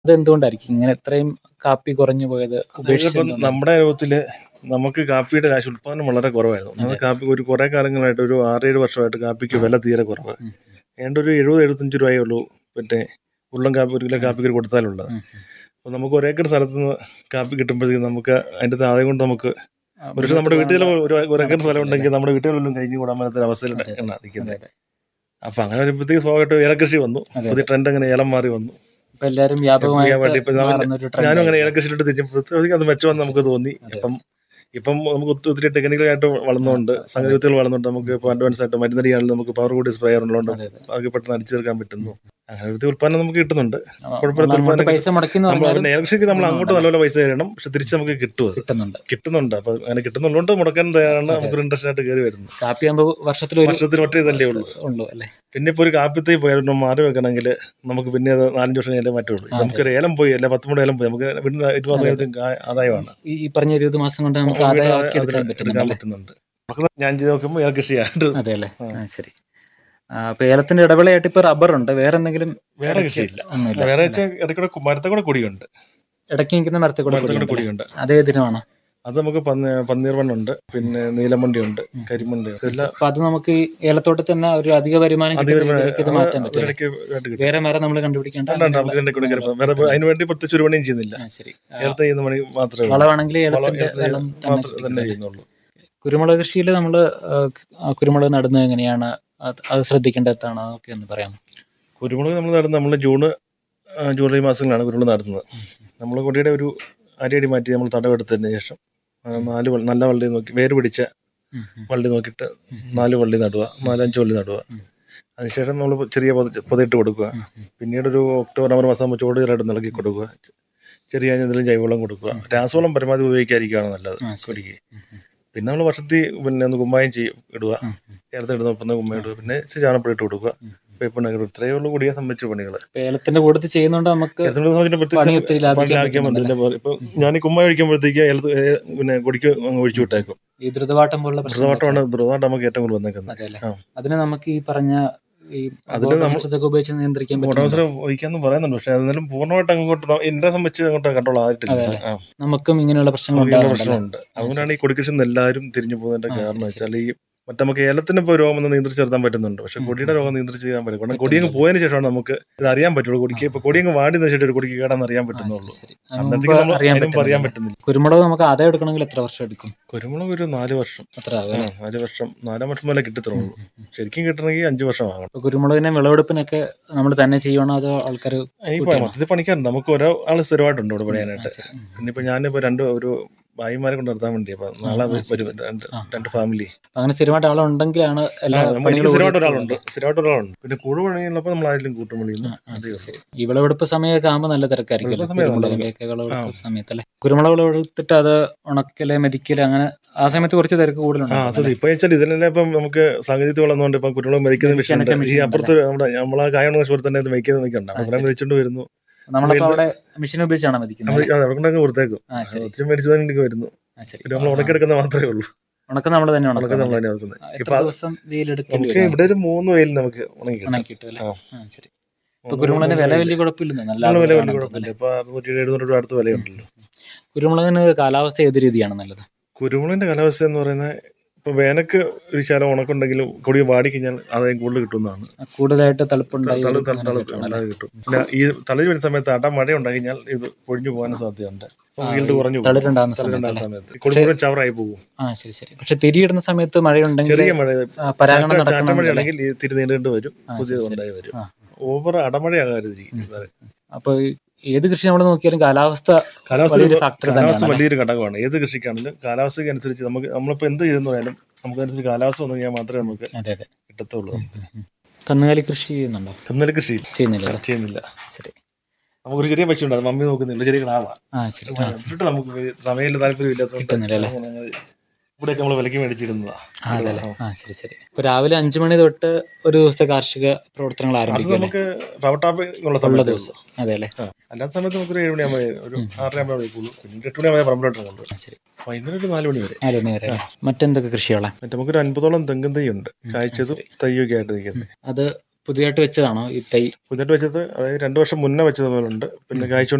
അതെന്തുകൊണ്ടായിരിക്കും ഇങ്ങനെ ഇത്രയും കാപ്പി കുറഞ്ഞു പോയത് ഉപേക്ഷിച്ചത് ഇപ്പം എന്തുകൊണ്ടാണ്? നമ്മുടെ അനുഭവത്തില് നമുക്ക് കാപ്പിയുടെ കാശ് ഉൽപ്പാദനം വളരെ കുറവായിരുന്നു ഒന്നാമത് കാപ്പി ഒരു കുറെ കാലങ്ങളായിട്ട് ഒരു ആറേഴ് വർഷമായിട്ട് കാപ്പിക്ക് വില തീരെ കുറവ് ഉം. ഏതാണ്ട് ഒരു എഴുപത് എഴുപത്തഞ്ച് രൂപയേ ഉള്ളൂ മറ്റേ ഉരുളൻ കാപ്പി ഒരു കിലോ കാപ്പിക്ക് കൊടുത്താലുള്ളത് ഉം. അപ്പോൾ നമുക്ക് ഒരേക്കർ സ്ഥലത്ത് നിന്ന് കാപ്പി കിട്ടുമ്പോഴത്തേക്കും നമുക്ക് അതിൻ്റെ ആദായം കൊണ്ട് നമുക്ക് ആ, ഒരു പക്ഷേ നമ്മുടെ വീട്ടിൽ മുന്നോട്ട് ഒരു ഒരു ഏക്കർ സ്ഥലം നടക്കില്ല, ഉണ്ടെങ്കിൽ നമ്മുടെ വീട്ടുകളിലും കഴിഞ്ഞു കൂടാൻ പറ്റാത്ത അവസ്ഥയിൽ അതെ, എണ്ണ അതെ, നിൽക്കുന്നത് അതെ. അപ്പം അങ്ങനെ വരുമ്പോഴത്തേക്ക് സ്വാഭാവികമായിട്ടും ഏലകൃഷി വന്നു അതെ, പുതിയ ട്രെൻഡ് അങ്ങനെ ഏലം മാറി വന്നു ഇപ്പൊ എല്ലാരും ചെയ്യാൻ വേണ്ടി വ്യാപകമായിട്ട് ഇപ്പം ഞാൻ- മാറുന്ന ഒരു trend ഞാനും അങ്ങനെ ആയി. ഏലകൃഷിയിലോട്ട് തിരിച്ചപ്പോഴത്തേക്ക് അത് മെച്ചമെന്ന് നമുക്ക് തോന്നി അതെ. ഇപ്പം ഇപ്പം നമുക്ക് ഒത്തിരി ഒത്തിരി ടെക്നിക്കലായിട്ട് വളർന്നുകൊണ്ട് സാങ്കേതികത്തിൽ വളർന്നുകൊണ്ട് നമുക്ക് ഇപ്പോൾ അഡ്വാൻസ് ആയിട്ട് മരുന്നടിയാണെങ്കിലും നമുക്ക് പവർ കൂടി സ്പ്രേയർ ഉള്ളതുകൊണ്ട് അതെ, അതെ. അതൊക്കെ പെട്ടെന്ന് അടിച്ചു തീർക്കാൻ പറ്റുന്നു അങ്ങനെ ഒരു ഉൽപ്പന്നം നമുക്ക് കിട്ടുന്നുണ്ട് ആ, കുഴപ്പമില്ലാത്ത നമ്മൾ അങ്ങോട്ട് ഉൽപ്പന്നം പൈസ മുടക്കി എന്ന് നമ്മൾ പറഞ്ഞാലും പിന്നെ ഏലകൃഷിക്ക് നമ്മൾ അങ്ങോട്ട് നല്ലപോലെ പൈസ തരണം പക്ഷെ തിരിച്ച് നമുക്ക് കിട്ടും അത് കിട്ടുന്നുണ്ട് കിട്ടുന്നുണ്ട് അപ്പൊ അങ്ങനെ കിട്ടുന്നുള്ളതുകൊണ്ട് മുടക്കാൻ തയ്യാറാണ് നമുക്ക് ഇൻട്രസ്റ്റ് ആയിട്ട് കയറി വരുന്നത് കാപ്പി ആകുമ്പോൾ വർഷത്തിൽ ഒരു വർഷത്തിൽ ഒറ്റ ഇതല്ലേ ഉള്ളൂ ഉള്ളൂ അല്ലേ പിന്നെ ഇപ്പോൾ ഒരു കാപ്പിത്തൈ പോയാലും മാറി വെക്കണമെങ്കിൽ നമുക്ക് പിന്നെ അത് നാലഞ്ച് വർഷം കഴിഞ്ഞാലേ പറ്റുള്ളൂ അതെ. നമുക്കൊരു ഏലം പോയി അല്ലെ പത്ത് മൂട് ഏലം പോയി നമുക്ക് വീണ്ടും എട്ട് മാസം കഴിഞ്ഞിട്ട് ആദായമാണ് ഈ ഈ പറഞ്ഞ ഇരുപത് മാസം കൊണ്ട് നമുക്ക് നമുക്ക് വീണ്ടും ആദായമാക്കി അത് എടുക്കാൻ എടുക്കാൻ പറ്റുന്നുണ്ട് പറ്റുന്നുണ്ട് നമുക്ക് ഞാൻ ചെയ്ത് നോക്കുമ്പോൾ ഏലകൃഷിയായിട്ട് അതെ അല്ലേ ആ, ശരി ആ, അപ്പൊ ഏലത്തിന്റെ ഇടവേളയായിട്ട് ഇപ്പൊ റബ്ബർ ഉണ്ട് വേറെ എന്തെങ്കിലും വേറെ ഇടയ്ക്ക് കൃഷിയില്ല ഒന്നുമില്ല വേറെ വെച്ചാൽ ഇടയ്ക്കൂടെ മരത്തെ കൂടെ കൊടിയുണ്ട് ഇടയ്ക്ക് നിൽക്കുന്ന മരത്തിൽ കൂടെ മരത്തെ കൂടെ കൊടിയുണ്ട്. കൊടിയുണ്ട് അതേ ദിനമാണ് അത് നമുക്ക് പന്നി- പന്നീർവണ്ണുണ്ട് പിന്നെ നീലമണ്ടിയുണ്ട് കരിമണ്ടിയുണ്ട് ഇതെല്ലാം അപ്പൊ അത് നമുക്ക് ഈ ഏലത്തോട്ടത്തിൽ തന്നെ ഒരു അധിക വരുമാനം അധികം കിട്ടുന്ന രീതിയിലേക്ക് ഇത് മാറ്റാൻ പറ്റും ഇടയ്ക്ക് ആയിട്ട് കിട്ടും വേറെ മരം നമ്മൾ കണ്ടുപിടിക്കേണ്ട ഉണ്ട്, ഉണ്ട്. നമുക്ക് ഇതിന്റെ കൂടെ കയറി വേറെ അതിന് വേണ്ടി പ്രത്യേകിച്ച് ഒരു പണിയും ചെയ്യുന്നില്ല ആ, ശരി ആ, ഏലത്തെ ചെയ്യുന്ന പണി മാത്രമേ ഉള്ളൂ. വളമാണെങ്കിൽ വളം ഏലത്തിന്റെ ഏലത്തെ വെള്ളം തന്നെ മാത്രം തന്നെ കിട്ടുന്നത്. ചെയ്യുന്നുള്ളൂ കുരുമുളക് കൃഷിയിൽ നമ്മൾ കുരുമുളക് നടുന്നത് എങ്ങനെയാണ് അത് അത് ശ്രദ്ധിക്കേണ്ടതാണ് അതൊക്കെ ഒന്ന് പറയാം കുരുമുളക് നമ്മൾ നടുന്നത് നമ്മൾ ജൂണ് ആ, ജൂലൈ മാസങ്ങളിലാണ് കുരുമുളക് നടുന്നത് നമ്മൾ കൊടിയുടെ ഒരു അരയടി മാറ്റി നമ്മൾ തടവെടുത്തതിന് ശേഷം ആ, നാല് വള്ളി- നല്ല വള്ളി നോക്കി വേര് പിടിച്ച വള്ളി നോക്കിയിട്ട് നാല് വള്ളി നടുക നാലഞ്ച് വള്ളി നടുക അതിനുശേഷം നമ്മൾ ചെറിയ പൊത- പൊതയിട്ട് കൊടുക്കുക പിന്നീട് ഒരു ഒക്ടോബർ നവംബർ മാസം ആകുമ്പോൾ ചുവടുകളായിട്ട് നൽകി കൊടുക്കുക ചെറിയ എന്തെങ്കിലും ജൈവവളം കൊടുക്കുക രാസവളം പരമാവധി ഉപയോഗിക്കാതിരിക്കുകയാണ് നല്ലത് ആ, ശരി. കൊടിക്ക് പിന്നെ നമ്മൾ വർഷത്തിൽ പിന്നെ ഒന്ന് കുമ്മായം ചെയ്യും ഇടുക ചേർത്ത് ഇടുന്ന ഒപ്പം കുമ്മായം ഇടുക പിന്നെ ഇച്ചിരി ചാണകപ്പൊടി ഇട്ട് കൊടുക്കുക വേപ്പിണ്ണ ഇത്രയേ ഉള്ളൂ കൊടിയെ സംബന്ധിച്ച പണികൾ ഇപ്പൊ ഏലത്തിന്റെ കൂട്ടത്തിൽ ചെയ്യുന്നോണ്ട് നമുക്ക് പണി ഒത്തിരി ലാഭിക്കാൻ ലാഭിക്കാൻ പറ്റും ഇപ്പൊ ഞാൻ ഈ കുമ്മായം ഒഴിക്കുമ്പോഴത്തേക്ക് ഏലത്ത് ഏ, പിന്നെ കൊടിക്ക് അങ്ങ് ഒഴിച്ചു വിട്ടേക്കും ഈ ദ്രുതവാട്ടം പോലുള്ള പ്രശ്നം ദ്രുതമായിട്ടാണ് ദ്രുതമായിട്ട് നമുക്ക് ഏറ്റവും കൂടുതൽ വന്നേക്കുന്നത് അതെ അല്ലേ ആ. അതിന് നമുക്ക് ഈ പറഞ്ഞ ഈ അതിന് നമ്മൾ- ബോധവത്സരത്തൊക്കെ ഉപയോഗിച്ച് നിയന്ത്രിക്കാൻ പറ്റും ഓട്ടോസരം ഒഴിക്കാന്ന് പറയുന്നുണ്ട് പക്ഷെ എന്നാലും പൂർണ്ണമായിട്ട് അങ്ങോട്ട് ന- എന്നെ സംബന്ധിച്ച് അങ്ങോട്ട് കൺട്രോൾ ആയിട്ടില്ല അതെ, അല്ലേ? ആ നമുക്കും ഇങ്ങനെയുള്ള പ്രശ്നങ്ങൾ അങ്ങനെയുള്ള ഉണ്ടാകുന്നുണ്ടല്ലോ പ്രശ്നമുണ്ട് അതുകൊണ്ടാണ് ഈ കൊടിക്കൃഷി നിന്ന് എല്ലാവരും തിരിഞ്ഞു പോകുന്നതിന്റെ ആ, ശരി, കാരണം വെച്ചാൽ ഈ മറ്റേ നമുക്ക് ഏലത്തിന് ഇപ്പോൾ രോഗം ഒന്ന് നിയന്ത്രിച്ച് നിർത്താൻ പറ്റുന്നുണ്ട് പക്ഷെ കൊടിയുടെ രോഗം നിയന്ത്രിച്ച് ചെയ്യാൻ പറ്റും കാരണം കൊടിയങ്ങ് പോയതിന് ശേഷമാണ് നമുക്ക് ഇത് അറിയാൻ പറ്റുള്ളൂ കൊടിക്ക് ഇപ്പൊ കൊടിയങ്ങ് വാടി നശിച്ചിട്ട് ഒരു കൊടിക്ക് കേടാന്ന് അറിയാൻ പറ്റുന്നുള്ളൂ ശരി അതിന് അന്നത്തേക്ക് മുമ്പ് നമ്മൾ അറിയാൻ അതിനും അറിയാൻ പറ്റുന്നില്ല. പറ്റുന്നില്ല കുരുമുളക് നമുക്ക് ആദായം എടുക്കണമെങ്കിൽ എത്ര വർഷം എടുക്കും കുരുമുളക് ഒരു നാല് വർഷം അത്ര ആകും ആ, അല്ലേ? നാല് വർഷം നാലാം വർഷം വരെ കിട്ടത്തുള്ളൂ ശരിക്കും കിട്ടണമെങ്കിൽ അഞ്ച് വർഷം ആകണം ഇപ്പൊ കുരുമുളകിനെ വിളവെടുപ്പിനൊക്കെ നമ്മൾ തന്നെ ചെയ്യണോ അതോ ആൾക്കാർ ഈ മൊത്തത്തിൽ പണിക്കാറുണ്ട് നമുക്ക് ഓരോ ആള് സ്ഥിരമായിട്ടുണ്ട് ഇവിടെ പണിയാനായിട്ട് ഇനിയിപ്പോ ഞാനിപ്പോ രണ്ട് ഒരു ഭായിമാരെ കൊണ്ട് നിർത്താൻ വേണ്ടി അപ്പൊ നാളെ വരും രണ്ട് രണ്ട് ഫാമിലി അങ്ങനെ സ്ഥിരമായിട്ട് ആളുണ്ടെങ്കിലാണ് എല്ലാ എനിക്ക് പണികളും സ്ഥിരമായിട്ട് ഒതുക്കി ഒരാളുണ്ട് സ്ഥിരമായിട്ട് ഒരാളുണ്ട് പിന്നെ കൂടുതൽ പണിയുള്ളപ്പോൾ നമ്മൾ ആരെങ്കിലും കൂട്ടും വിളിക്കുന്നു ആ, ശരി, ശരി. ഈ വിളവെടുപ്പ് സമയമൊക്കെ ആകുമ്പോൾ നല്ല തിരക്കായിരിക്കും വിളവെടുപ്പ് സമയം കുരുമുളകിന്റെയൊക്കെ വിളവെടുപ്പ് സമയത്തല്ലേ കുരുമുളക് വിളവെടുത്തിട്ട് അത് ഉണക്കല് മെതിക്കല് അങ്ങനെ ആ സമയത്ത് കുറച്ച് തിരക്ക് ആ കൂടുതലുണ്ട് അത് ഇപ്പൊ വെച്ചാൽ ഇതിലെല്ലാം ഇപ്പം നമുക്ക് സാങ്കേതിക വളർന്നുകൊണ്ട് ഇപ്പം കുരുമുളക് മെതിക്കുന്ന മെഷീൻ ഉണ്ട് മെതിക്കാനൊക്കെ ഈ machine അപ്പുറത്ത് നമ്മുടെ നമ്മളെ കായ പോലെ തന്നെ ഇത് മെതിക്കുന്നത് മെതിക്കണ്ട അവിടെ മെതിച്ചോണ്ട് വരുന്നു നമ്മളപ്പോ അവിടെ മെഷീൻ ഉപയോഗിച്ചാണ് മെതിക്കുന്നത് നമ്മൾ അത് അവിടെ കൊണ്ടങ്ങ് കൊടുത്തേക്കും ആ ശരി ഒത്തിരി മേടിച്ചതുകൊണ്ട് വരുന്നു ആ ശരി പിന്നെ നമ്മൾ ഉണക്കെടുക്കുന്ന മാത്രമേ ഉള്ളൂ ഉണക്ക നമ്മൾ തന്നെ ഉണക്കം ഉണക്കാം നമ്മൾ തന്നെ വെക്കുന്നത് എത്ര ഇപ്പൊ അത് ദിവസം വെയിലെടുക്കേണ്ടി നമുക്ക് വരും ഇവിടെ ഒരു മൂന്ന് വെയിൽ നമുക്ക് ഉണങ്ങി കിട്ടും ഉണക്കിയിട്ട് അല്ലേ ആ. ആ ശരി ഇപ്പൊ കുരുമുളകിന് വില വലിയ കുഴപ്പമില്ലെന്ന് നല്ല നല്ല വില ആദായമാണ് വലിയ തോന്നുന്നു കുഴപ്പമില്ല ഇപ്പൊ അറുന്നൂറ്റി എഴുന്നൂറ് രൂപ അടുത്ത് വിലയുണ്ടല്ലോ കുരുമുളകിന് കാലാവസ്ഥ ഏത് രീതിയാണ് നല്ലത് കുരുമുളകിന്റെ കാലാവസ്ഥ എന്ന് പറയുന്നത് ഇപ്പൊ വേനക്ക് ഒരു ശാലം ഉണക്കുണ്ടെങ്കിലും കൊടി വാടി കഴിഞ്ഞാൽ ആദായം കൂടുതൽ കിട്ടുന്നതാണ് കൂടുതലായിട്ട് തളുപ്പുണ്ടായി തള വരും, തള അങ്ങനെ തള കിട്ടണം അല്ലേ? അല്ലാതെ കിട്ടും പിന്നെ ഈ തളിര് വരുന്ന സമയത്ത് അട മഴ ഉണ്ടായി കഴിഞ്ഞാൽ ഇത് പൊഴിഞ്ഞു പോകാനും സാധ്യതയുണ്ട് വീണ്ടും കുറഞ്ഞു പോകും തളിരുണ്ടാകുന്ന സമയത്ത് തളിരുണ്ടാകുന്ന സമയത്ത് കൊടി മുഴുവൻ ചവറായി പോകും ആ ശരി ശരി പക്ഷെ തിരിയിടുന്ന സമയത്ത് മഴയുണ്ടെങ്കിൽ ചെറിയ മഴ ആ, പരാഗണം ചാറ്റ- ചാറ്റമഴ നടക്കണം ആണെങ്കിൽ ഈ തിരി നീണ്ടുകൊണ്ട് വരും പുതിയത് ഉണ്ടായി വരും ആ. ഓവർ അടമഴയാകാതിരിക്കും അപ്പൊ ഈ ഏത് കൃഷി നമ്മൾ നോക്കിയാലും കാലാവസ്ഥ കാലാവസ്ഥ വലിയൊരു ഫാക്ടർ കാലാവസ്ഥ തന്നെയാണ് വലിയൊരു ഘടകമാണ് ഏത് കൃഷിക്കാണെങ്കിലും കാലാവസ്ഥയ്ക്ക് അനുസരിച്ച് നമുക്ക് നമ്മളിപ്പോൾ എന്ത് ചെയ്തെന്ന് പറയാനും നമുക്കനുസരിച്ച് കാലാവസ്ഥ വന്നു കഴിഞ്ഞാൽ മാത്രമേ നമുക്ക് അതെ അതെ കിട്ടത്തുള്ളൂ കന്നുകാലി കൃഷി ചെയ്യുന്നുണ്ടോ കന്നല കൃഷി ചെയ്യുന്നില്ല അല്ലേ? ചെയ്യുന്നില്ല ശരി നമുക്കൊരു ചെറിയ പശുണ്ട് അത് മമ്മി നോക്കുന്നില്ല ചെറിയ കിടാവാ ആ ശരി ആ, എന്നിട്ട് നമുക്ക് സമയമില്ല താല്പര്യം ഇല്ലാത്തതുകൊണ്ട് കിട്ടുന്നില്ല അല്ലേ? ഇവിടെയൊക്കെ നമ്മൾ വിലക്ക് മേടിച്ചിരുന്നതാ ആ, അതെ അല്ലേ ആ ശരി ശരി ഇപ്പൊ രാവിലെ അഞ്ചു മണി തൊട്ട് ഒരു ദിവസത്തെ കാർഷിക പ്രവർത്തനങ്ങൾ അത് ആരംഭിക്കും അല്ലേ നമുക്ക് റവ ടാപ്പ് ഉള്ള ഉള്ള സമയത്ത് ദിവസം അതെ അല്ലേ ആ. അല്ലാത്ത സമയത്ത് നമുക്ക് ഒരു ഏഴ് മണിയാകുമ്പോൾ ഒരു ആറര ആകുമ്പോൾ വിളിക്കുള്ളൂ പിന്നെ എട്ട് മണിയാകുമ്പോൾ പറമ്പിലോട്ട് കൊണ്ട് ആ, ശരി വൈകുന്നേരം ഒരു നാല് മണി വരെ നാല് മണി വരെ അല്ലേ? മറ്റെന്തൊക്കെ കൃഷികളാണ് മറ്റേ നമുക്കൊരു അൻപതോളം തെങ്ങും തൈ ഉണ്ട് കായ്ച്ചതും തൈയൊക്കെ ആയിട്ട് നിൽക്കുന്നത് അത് പുതിയതായിട്ട് വെച്ചതാണോ ഈ തൈ പുതിയിട്ട് വെച്ചത് അതായത് രണ്ട് വർഷം മുന്നേ വെച്ചത് പോലെ ഉണ്ട് പിന്നെ കായ്ച്ചുകൊണ്ട്